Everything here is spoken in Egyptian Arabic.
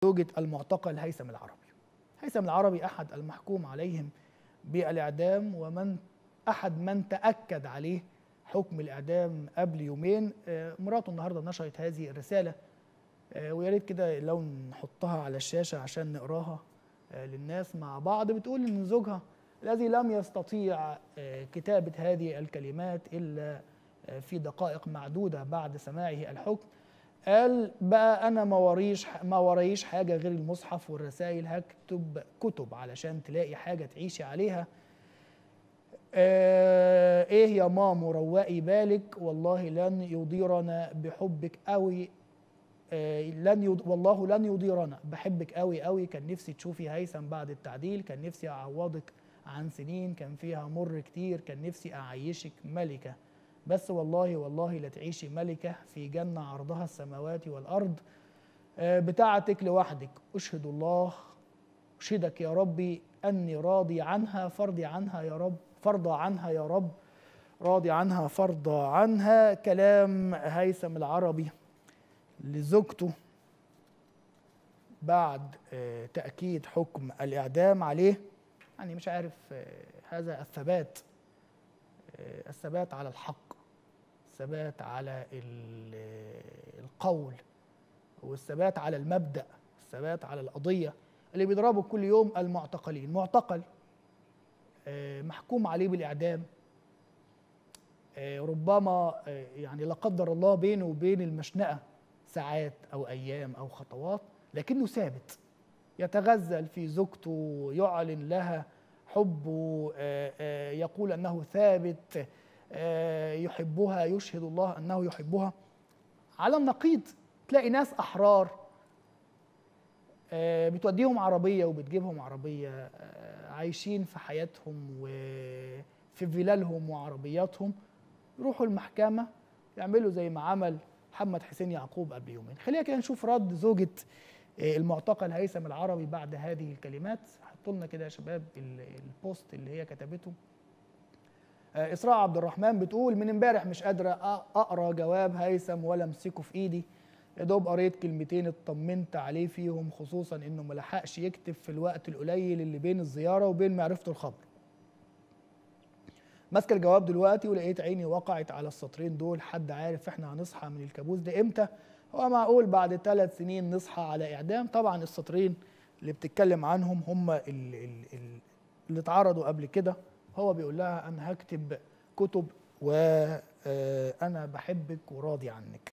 زوجة المعتقل هيثم العربي هيثم العربي أحد المحكوم عليهم بالإعدام ومن أحد من تأكد عليه حكم الإعدام قبل يومين آه، مراته النهاردة نشرت هذه الرسالة آه، ويا ريت كده لو نحطها على الشاشة عشان نقراها آه، للناس مع بعض بتقول إن زوجها الذي لم يستطيع آه، كتابة هذه الكلمات إلا آه، في دقائق معدودة بعد سماعه الحكم قال بقى انا ما وريش ما وريش حاجه غير المصحف والرسائل هكتب كتب علشان تلاقي حاجه تعيشي عليها آه ايه يا مامو روقي بالك والله لن يضيرنا بحبك قوي آه لن يض... والله لن يضيرنا بحبك قوي قوي كان نفسي تشوفي هيثم بعد التعديل كان نفسي اعوضك عن سنين كان فيها مر كتير كان نفسي اعيشك ملكه بس والله والله لا تعيشي ملكة في جنة عرضها السماوات والأرض آه، بتاعتك لوحدك أشهد الله أشهدك يا ربي أني راضي عنها فرضي عنها يا رب فرضى عنها يا رب راضي عنها فرضى عنها كلام هيثم العربي لزوجته بعد آه، تأكيد حكم الإعدام عليه يعني مش عارف آه، هذا الثبات آه، الثبات على الحق الثبات على ال- القول والثبات على المبدأ الثبات على القضية اللي بيضربوا كل يوم المعتقلين معتقل آه، محكوم عليه بالإعدام آه، ربما آه، يعني لا قدر الله بينه وبين المشنقة ساعات أو أيام أو خطوات لكنه ثابت يتغزل في زوجته يعلن لها حبه آه، آه، يقول انه ثابت آه، يحبها يشهد الله انه يحبها على النقيض تلاقي ناس احرار آه، بتوديهم عربيه وبتجيبهم عربيه آه، عايشين في حياتهم وفي فلالهم وعربياتهم يروحوا المحكمه يعملوا زي ما عمل محمد حسين يعقوب قبل يومين خلينا كده نشوف رد زوجة آه، المعتقل هيثم العربي بعد هذه الكلمات حطوا لنا كده يا شباب ال- البوست اللي هي كتبته آه، اسراء عبد الرحمن بتقول من امبارح مش قادره أ- اقرا جواب هيثم ولا امسكه في ايدي يا دوب قريت كلمتين اطمنت عليه فيهم خصوصا انه ما لحقش يكتب في الوقت القليل اللي بين الزياره وبين معرفته الخبر ماسكه الجواب دلوقتي ولقيت عيني وقعت على السطرين دول حد عارف احنا هنصحى من الكابوس ده امتى هو معقول بعد ثلاث سنين نصحى على اعدام طبعا السطرين اللي بتتكلم عنهم هم ال- ال- ال- اللي اتعرضوا قبل كده هو بيقول لها انا هكتب كتب وانا بحبك وراضي عنك